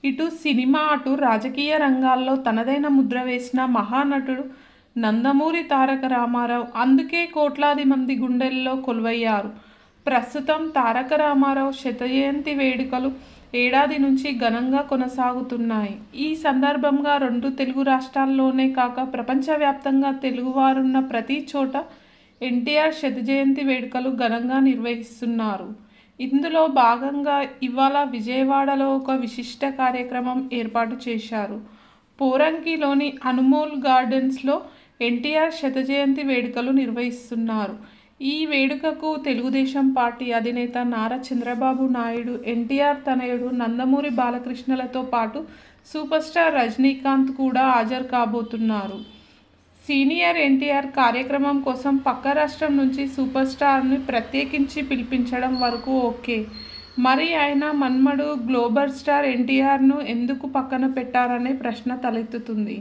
ఇటు సినిమా అటు రాజకీయ రంగాల్లో తనదైన ముద్ర వేసిన మహానటుడు నందమూరి తారక రామారావు అందుకే కోట్లాది మంది గుండెల్లో కొలువయ్యారు ప్రస్తుతం తారక రామారావు శత జయంతి వేడుకలు ఏడాది నుంచి ఘనంగా కొనసాగుతున్నాయి ఈ సందర్భంగా రెండు తెలుగు రాష్ట్రాల్లోనే కాక ప్రపంచవ్యాప్తంగా తెలుగువారున్న ప్రతి చోట ఎన్టీఆర్ శత జయంతి వేడుకలు ఘనంగా నిర్వహిస్తున్నారు ఇందులో భాగంగా ఇవాళ విజయవాడలో ఒక విశిష్ట కార్యక్రమం ఏర్పాటు చేశారు పోరంకిలోని అనుమోల్ గార్డెన్స్లో ఎన్టీఆర్ శత జయంతి వేడుకలు నిర్వహిస్తున్నారు ఈ వేడుకకు తెలుగుదేశం పార్టీ అధినేత నారా చంద్రబాబు నాయుడు ఎన్టీఆర్ తనయుడు నందమూరి బాలకృష్ణలతో పాటు సూపర్ స్టార్ రజనీకాంత్ కూడా హాజరు కాబోతున్నారు సీనియర్ ఎన్టీఆర్ కార్యక్రమం కోసం పక్క రాష్ట్రం నుంచి సూపర్ స్టార్ని ప్రత్యేకించి పిలిపించడం వరకు ఓకే మరి ఆయన మన్మడు గ్లోబల్ స్టార్ ఎన్టీఆర్ను ఎందుకు పక్కన పెట్టారనే ప్రశ్న తలెత్తుతుంది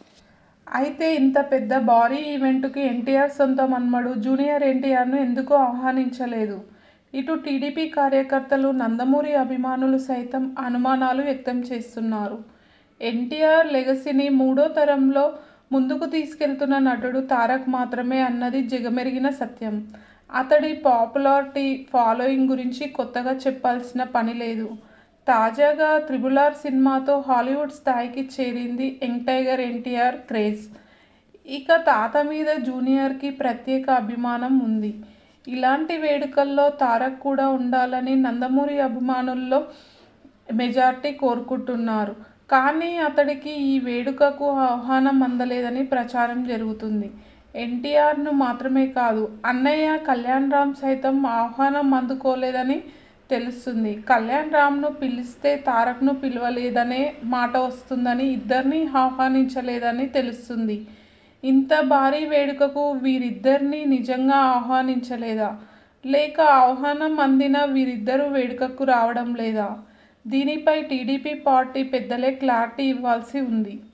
అయితే ఇంత పెద్ద భారీ ఈవెంట్కి ఎన్టీఆర్ సొంత మన్మడు జూనియర్ ఎన్టీఆర్ను ఎందుకు ఆహ్వానించలేదు ఇటు టీడీపీ కార్యకర్తలు నందమూరి అభిమానులు సైతం అనుమానాలు వ్యక్తం చేస్తున్నారు ఎన్టీఆర్ లెగసీని మూడో తరంలో ముందుకు తీసుకెళ్తున్న నటుడు తారక్ మాత్రమే అన్నది జగమెరిగిన సత్యం అతడి పాపులారిటీ ఫాలోయింగ్ గురించి కొత్తగా చెప్పాల్సిన పని లేదు తాజాగా త్రిబుల్ ఆర్ సినిమాతో హాలీవుడ్ స్థాయికి చేరింది యంగ్ టైగర్ ఎన్టీఆర్ క్రేజ్ ఇక తాత మీద జూనియర్కి ప్రత్యేక అభిమానం ఉంది ఇలాంటి వేడుకల్లో తారక్ కూడా ఉండాలని నందమూరి అభిమానుల్లో మెజార్టీ కోరుకుంటున్నారు కానీ అతడికి ఈ వేడుకకు ఆహ్వానం అందలేదని ప్రచారం జరుగుతుంది ఎన్టీఆర్ను మాత్రమే కాదు అన్నయ్య కళ్యాణ్ రామ్ సైతం ఆహ్వానం అందుకోలేదని తెలుస్తుంది కళ్యాణ్ రామ్ను పిలిస్తే తారక్ను పిలవలేదనే మాట వస్తుందని ఇద్దరిని ఆహ్వానించలేదని తెలుస్తుంది ఇంత భారీ వేడుకకు వీరిద్దరిని నిజంగా ఆహ్వానించలేదా లేక ఆహ్వానం అందిన వీరిద్దరూ వేడుకకు రావడం లేదా దీనిపై టీడీపీ పార్టీ పెద్దలే క్లారిటీ ఇవ్వాల్సి ఉంది